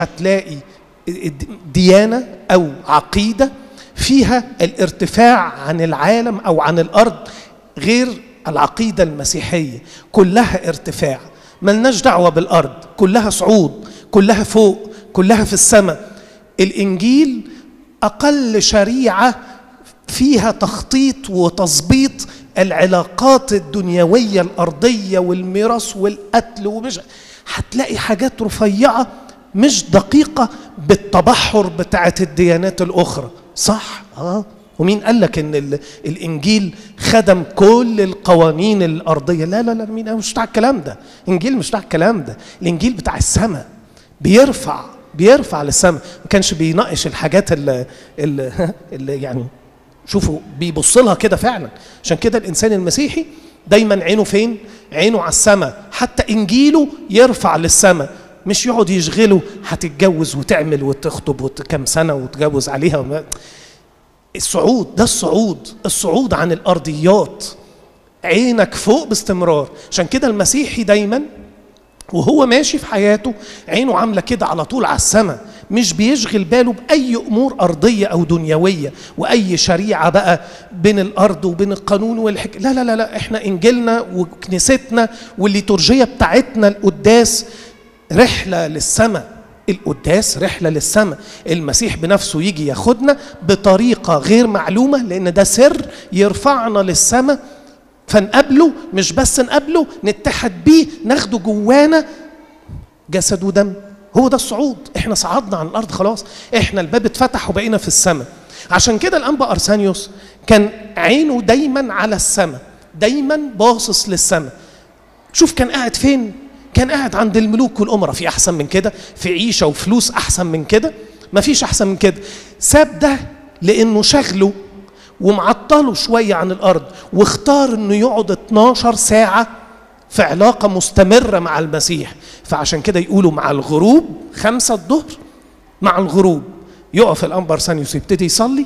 هتلاقي ديانه او عقيده فيها الارتفاع عن العالم او عن الارض غير العقيده المسيحيه كلها ارتفاع ملناش دعوه بالارض كلها صعود كلها فوق كلها في السماء الانجيل اقل شريعه فيها تخطيط وتظبيط العلاقات الدنيويه الارضيه والميراث والقتل ومش هتلاقي حاجات رفيعه مش دقيقه بالتبحر بتاعت الديانات الاخرى صح اه ومين قال لك ان الانجيل خدم كل القوانين الارضيه لا لا لا مين مش بتاع الكلام ده الانجيل مش بتاع الكلام ده الانجيل بتاع السماء بيرفع بيرفع للسماء ما كانش بيناقش الحاجات اللي, اللي, اللي يعني شوفوا بيبص لها كده فعلا عشان كده الانسان المسيحي دايما عينه فين عينه على السماء حتى انجيله يرفع للسماء مش يقعد يشغله هتتجوز وتعمل وتخطب كام سنه وتجوز عليها وما الصعود ده الصعود الصعود عن الارضيات عينك فوق باستمرار عشان كده المسيحي دايما وهو ماشي في حياته عينه عامله كده على طول على السماء مش بيشغل باله باي امور ارضيه او دنيويه واي شريعه بقى بين الارض وبين القانون والحك لا لا لا لا احنا انجيلنا وكنيستنا والليتورجيه بتاعتنا القداس رحله للسماء القداس رحله للسماء المسيح بنفسه يجي ياخدنا بطريقه غير معلومه لان ده سر يرفعنا للسماء فنقابله مش بس نقابله نتحد بيه ناخده جوانا جسد ودم هو ده الصعود احنا صعدنا عن الارض خلاص احنا الباب اتفتح وبقينا في السماء عشان كده الانبا ارسانيوس كان عينه دايما على السماء دايما باصص للسماء شوف كان قاعد فين كان قاعد عند الملوك والامراء في احسن من كده في عيشه وفلوس احسن من كده مفيش احسن من كده ساب ده لانه شغله ومعطله شويه عن الارض واختار انه يقعد 12 ساعه في علاقه مستمره مع المسيح فعشان كده يقولوا مع الغروب خمسة الظهر مع الغروب يقف الانبر سانيوس يبتدي يصلي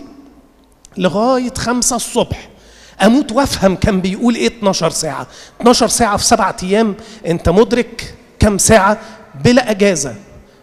لغايه خمسة الصبح اموت وافهم كان بيقول ايه 12 ساعه 12 ساعه في سبعة ايام انت مدرك كم ساعه بلا اجازه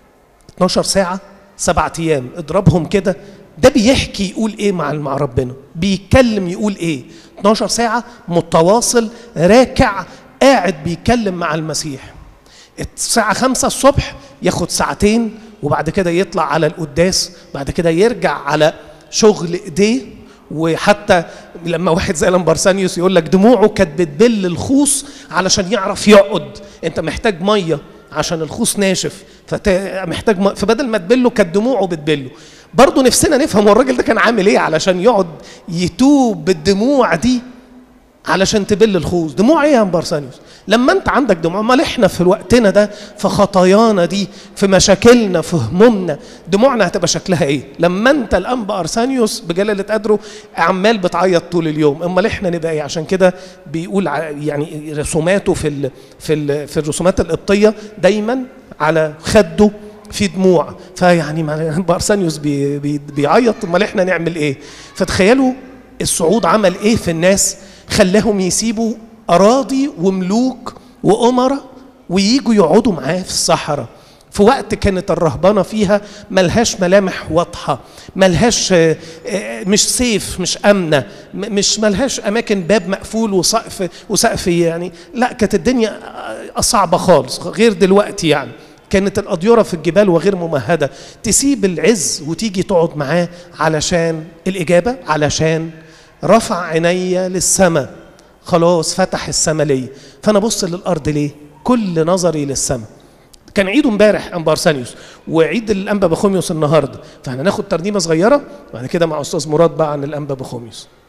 12 ساعه سبعة ايام اضربهم كده ده بيحكي يقول ايه مع مع ربنا بيتكلم يقول ايه 12 ساعه متواصل راكع قاعد بيتكلم مع المسيح الساعة خمسة الصبح ياخد ساعتين وبعد كده يطلع على القداس بعد كده يرجع على شغل ايديه وحتى لما واحد زي لامبرسانيوس يقول لك دموعه كانت بتبل الخوص علشان يعرف يقعد انت محتاج ميه عشان الخوص ناشف فمحتاج م... فبدل ما تبله كانت دموعه بتبله برضه نفسنا نفهم هو الراجل ده كان عامل ايه علشان يقعد يتوب بالدموع دي علشان تبل الخوص دموع ايه يا امبرسانيوس لما انت عندك دموع امال احنا في وقتنا ده في خطايانا دي في مشاكلنا في همومنا دموعنا هتبقى شكلها ايه لما انت الانبا ارسانيوس بجلاله قدره عمال بتعيط طول اليوم امال احنا نبقى ايه عشان كده بيقول يعني رسوماته في ال في ال في الرسومات القبطيه دايما على خده في دموع فيعني بارسانيوس بي بي بيعيط امال احنا نعمل ايه فتخيلوا الصعود عمل ايه في الناس خلاهم يسيبوا اراضي وملوك وامراء وييجوا يقعدوا معاه في الصحراء في وقت كانت الرهبنة فيها ملهاش ملامح واضحة ملهاش مش سيف مش أمنة مش ملهاش أماكن باب مقفول وسقف وسقف يعني لا كانت الدنيا صعبة خالص غير دلوقتي يعني كانت الأديرة في الجبال وغير ممهدة تسيب العز وتيجي تقعد معاه علشان الإجابة علشان رفع عيني للسماء خلاص فتح السماء ليا فانا ابص للارض ليه كل نظري للسماء كان عيد امبارح انبا ارسانيوس وعيد الانبا بخوميوس النهارده فاحنا ناخد ترنيمه صغيره وبعد كده مع استاذ مراد بقى عن الانبا بخوميوس